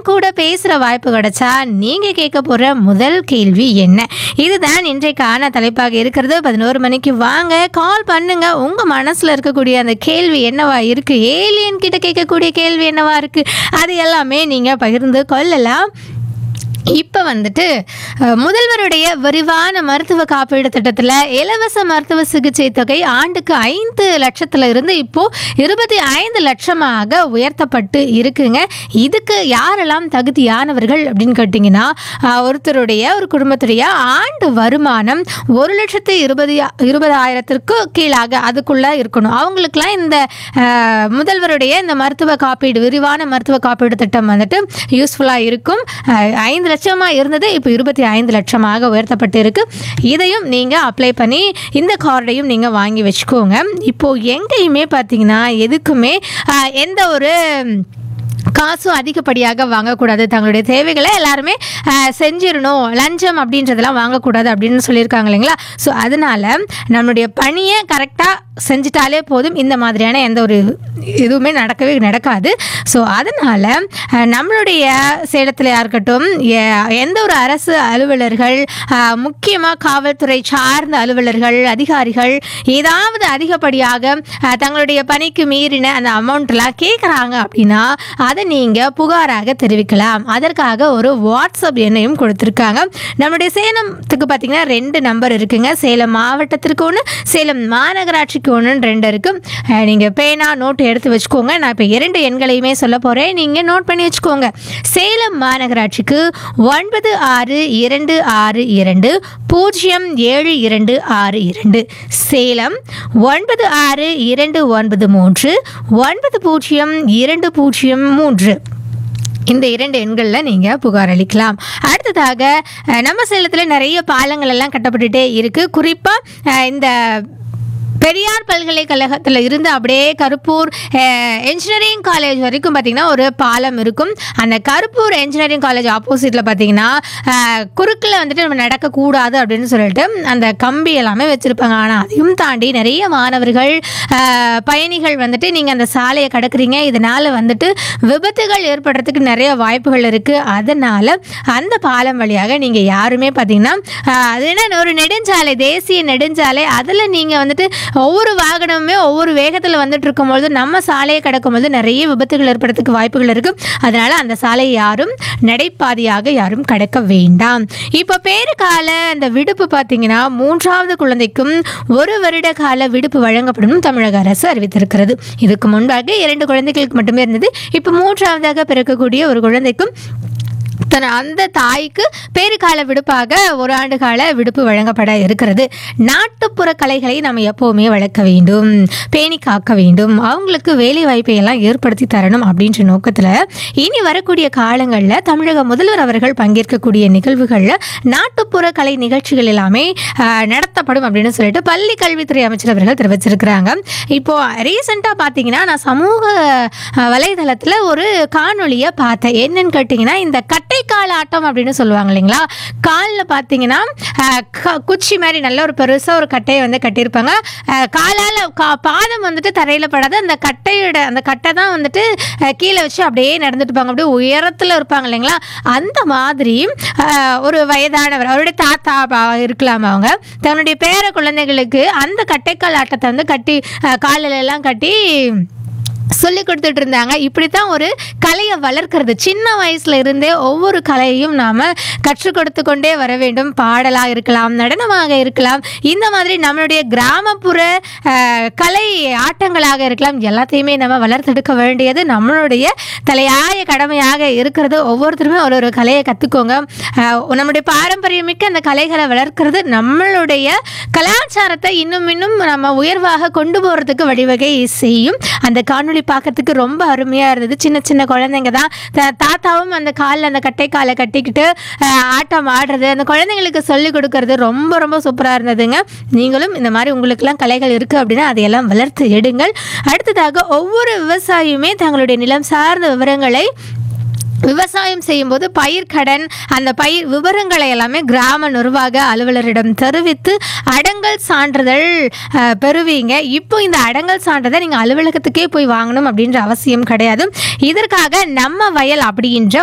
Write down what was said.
கூட பேசுற வாய்ப்பு கிடைச்சா நீங்க கேட்க போற முதல் கேள்வி என்ன இதுதான் இன்றைக்கான தலைப்பாக இருக்கிறது பதினோரு மணிக்கு வாங்க கால் பண்ணுங்க உங்க மனசுல இருக்கக்கூடிய அந்த கேள்வி என்னவா இருக்கு ஏலியன் கிட்ட கேட்கக்கூடிய கேள்வி என்னவா இருக்கு அது எல்லாமே நீங்க பகிர்ந்து கொள்ளலாம் இப்போ வந்துட்டு அஹ், முதல்வருடைய விரிவான மருத்துவ காப்பீடு திட்டத்தில் இலவச மருத்துவ சிகிச்சை தொகை ஆண்டுக்கு ஐந்து லட்சத்துல இருந்து இப்போ இருபத்தி ஐந்து லட்சமாக உயர்த்தப்பட்டு இருக்குங்க இதுக்கு யாரெல்லாம் தகுதியானவர்கள் அப்படின்னு கேட்டிங்கன்னா அஹ், ஒருத்தருடைய ஒரு குடும்பத்துடைய ஆண்டு வருமானம் ஒரு லட்சத்து இருபது இருபதாயிரத்திற்கு கீழாக அதுக்குள்ள இருக்கணும் அவங்களுக்குலாம் இந்த அஹ், முதல்வருடைய இந்த மருத்துவ காப்பீடு விரிவான மருத்துவ காப்பீடு திட்டம் வந்துட்டு யூஸ்ஃபுல்லாக இருக்கும் அஹ், ஐந்து லட்சமாக இருந்தது இப்போ இருபத்தி ஐந்து லட்சமாக உயர்த்தப்பட்டு இருக்கு இதையும் நீங்கள் அப்ளை பண்ணி இந்த கார்டையும் நீங்கள் வாங்கி வச்சுக்கோங்க இப்போது எங்கேயுமே பார்த்தீங்கன்னா எதுக்குமே அஹ், எந்த ஒரு காசும் அதிகப்படியாக வாங்கக்கூடாது தங்களுடைய தேவைகளை எல்லாருமே அஹ், செஞ்சிடணும் லஞ்சம் அப்படின்றதெல்லாம் வாங்கக்கூடாது அப்படின்னு சொல்லியிருக்காங்க இல்லைங்களா ஸோ அதனால நம்மளுடைய பணியை கரெக்டாக செஞ்சிட்டாலே போதும் இந்த மாதிரியான எந்த ஒரு எதுவுமே நடக்கவே நடக்காது ஸோ அதனால் நம்மளுடைய சேலத்தில் இருக்கட்டும் எ- எந்த ஒரு அரசு அலுவலர்கள் முக்கியமாக காவல்துறை சார்ந்த அலுவலர்கள் அதிகாரிகள் ஏதாவது அதிகப்படியாக அஹ், தங்களுடைய பணிக்கு மீறின அந்த அமௌண்ட்லாம் கேட்குறாங்க அப்படின்னா அதை நீங்கள் புகாராக தெரிவிக்கலாம் அதற்காக ஒரு வாட்ஸ்அப் எண்ணையும் கொடுத்துருக்காங்க நம்மளுடைய சேலத்துக்கு பார்த்தீங்கன்னா ரெண்டு நம்பர் இருக்குங்க சேலம் மாவட்டத்திற்கு ஒன்று சேலம் மாநகராட்சிக்கு ஒன்று ரெண்டு இருக்குது நீங்கள் பேனா நோட்டு எடுத்து வச்சுக்கோங்க நான் இப்போ இரண்டு எண்களையுமே சொல்ல போகிறேன் நீங்கள் நோட் பண்ணி வச்சுக்கோங்க சேலம் மாநகராட்சிக்கு ஒன்பது ஆறு இரண்டு ஆறு இரண்டு பூஜ்ஜியம் ஏழு இரண்டு ஆறு இரண்டு சேலம் ஒன்பது ஆறு இரண்டு ஒன்பது மூன்று ஒன்பது பூஜ்ஜியம் இரண்டு பூஜ்ஜியம் மூன்று இந்த இரண்டு எண்களில் நீங்கள் புகார் அளிக்கலாம் அடுத்ததாக அஹ், நம்ம சேலத்தில் நிறைய பாலங்கள் எல்லாம் கட்டப்பட்டுட்டே இருக்குது குறிப்பாக இந்த பெரியார் பல்கலைக்கழகத்தில் இருந்து அப்படியே கருப்பூர் என்ஜினியரிங் காலேஜ் வரைக்கும் பார்த்திங்கன்னா ஒரு பாலம் இருக்கும் அந்த கருப்பூர் என்ஜினியரிங் காலேஜ் ஆப்போசிட்டில் பார்த்தீங்கன்னா குறுக்கில் வந்துட்டு நம்ம நடக்கக்கூடாது அப்படின்னு சொல்லிட்டு அந்த கம்பி எல்லாமே வச்சுருப்பாங்க ஆனால் அதையும் தாண்டி நிறைய மாணவர்கள் அஹ், பயணிகள் வந்துட்டு நீங்கள் அந்த சாலையை கடக்குறீங்க இதனால் வந்துட்டு விபத்துகள் ஏற்படுறதுக்கு நிறைய வாய்ப்புகள் இருக்குது அதனால் அந்த பாலம் வழியாக நீங்கள் யாருமே பார்த்தீங்கன்னா அஹ், அது என்ன ஒரு நெடுஞ்சாலை தேசிய நெடுஞ்சாலை அதில் நீங்கள் வந்துட்டு ஒவ்வொரு வாகனமுமே ஒவ்வொரு வேகத்தில் வந்துட்டு இருக்கும்பொழுது நம்ம சாலையை கடக்கும்போது நிறைய விபத்துகள் ஏற்படுறதுக்கு வாய்ப்புகள் இருக்குது அதனால் அந்த சாலையை யாரும் நடைபாதையாக யாரும் கடக்க வேண்டாம் இப்போ பேருக்கால அந்த விடுப்பு பார்த்தீங்கன்னா மூன்றாவது குழந்தைக்கும் ஒரு வருட கால விடுப்பு வழங்கப்படும் தமிழக அரசு அறிவித்திருக்கிறது இதுக்கு முன்பாக இரண்டு குழந்தைகளுக்கு மட்டுமே இருந்தது இப்போ மூன்றாவதாக பிறக்கக்கூடிய ஒரு குழந்தைக்கும் தன் அந்த தாய்க்கு பேறுகால விடுப்பாக ஒரு ஆண்டு கால விடுப்பு வழங்கப்பட இருக்கிறது நாட்டுப்புற கலைகளை நம்ம எப்போவுமே வளர்க்க வேண்டும் பேணி காக்க வேண்டும் அவங்களுக்கு வேலை வாய்ப்பை எல்லாம் ஏற்படுத்தி தரணும் அப்படின்ற நோக்கத்தில் இனி வரக்கூடிய காலங்களில் தமிழக முதல்வர் அவர்கள் பங்கேற்கக்கூடிய நிகழ்வுகளில் நாட்டுப்புற கலை நிகழ்ச்சிகள் எல்லாமே ஆஹ், நடத்தப்படும் அப்படின்னு சொல்லிட்டு பள்ளி கல்வித்துறை அமைச்சர் அவர்கள் தெரிவிச்சிருக்கிறாங்க இப்போ ரீசெண்டாக பார்த்தீங்கன்னா நான் சமூக ஆஹ், வலைதளத்தில் ஒரு காணொளியை பார்த்தேன் என்னன்னு கேட்டிங்கன்னா இந்த கட்டைக்கால் ஆட்டம் அப்படின்னு சொல்லுவாங்க இல்லைங்களா காலில் பார்த்தீங்கன்னா ஆஹ், க- குச்சி மாதிரி நல்ல ஒரு பெருசாக ஒரு கட்டையை வந்து கட்டியிருப்பாங்க ஆஹ், காலால் கா பாதம் வந்துட்டு தரையில் படாது அந்த கட்டையோட அந்த கட்டை தான் வந்துட்டு ஆஹ், கீழே வச்சு அப்படியே நடந்துட்டு இருப்பாங்க அப்படியே உயரத்தில் இருப்பாங்க இல்லைங்களா அந்த மாதிரி ஆஹ், ஒரு வயதானவர் அவருடைய தாத்தா பா- இருக்கலாம் அவங்க தன்னுடைய பேர குழந்தைகளுக்கு அந்த கட்டைக்கால் ஆட்டத்தை வந்து கட்டி ஆஹ், காலில் எல்லாம் கட்டி சொல்லி கொடுத்துட்டு இருந்தாங்க இப்படி தான் ஒரு கலையை வளர்க்கறது சின்ன வயசுல இருந்தே ஒவ்வொரு கலையையும் நாம் கற்றுக் கொடுத்து கொண்டே வர வேண்டும் பாடலாக இருக்கலாம் நடனமாக இருக்கலாம் இந்த மாதிரி நம்மளுடைய கிராமப்புற அஹ், கலை ஆட்டங்களாக இருக்கலாம் எல்லாத்தையுமே நம்ம வளர்த்தெடுக்க வேண்டியது நம்மளுடைய தலையாய கடமையாக இருக்கிறது ஒவ்வொருத்தருமே ஒரு ஒரு கலையை கற்றுக்கோங்க நம்முடைய பாரம்பரியமிக்க அந்த கலைகளை வளர்க்கிறது நம்மளுடைய கலாச்சாரத்தை இன்னும் இன்னும் நம்ம உயர்வாக கொண்டு போகிறதுக்கு வழிவகை செய்யும் அந்த காணொளி பார்க்கறதுக்கு ரொம்ப அருமையாக இருந்தது சின்ன சின்ன குழந்தைங்க தான் த- தாத்தாவும் அந்த காலில் அந்த கட்டை காலை கட்டிக்கிட்டு அஹ், ஆட்டம் ஆடுறது அந்த குழந்தைங்களுக்கு சொல்லிக் கொடுக்கறது ரொம்ப ரொம்ப சூப்பராக இருந்ததுங்க நீங்களும் இந்த மாதிரி உங்களுக்கெல்லாம் கலைகள் இருக்குது அப்படின்னா அதையெல்லாம் வளர்த்து எடுங்கள் அடுத்ததாக ஒவ்வொரு விவசாயியுமே தங்களுடைய நிலம் சார்ந்த விவரங்களை விவசாயம் செய்யும்போது பயிர்க்கடன் அந்த பயிர் விவரங்களை எல்லாமே கிராம நிர்வாக அலுவலரிடம் தெரிவித்து அடங்கல் சான்றிதழ் அஹ், பெறுவீங்க இப்போ இந்த அடங்கல் சான்றிதழ் நீங்கள் அலுவலகத்துக்கே போய் வாங்கணும் அப்படின்ற அவசியம் கிடையாது இதற்காக நம்ம வயல் அப்படின்ற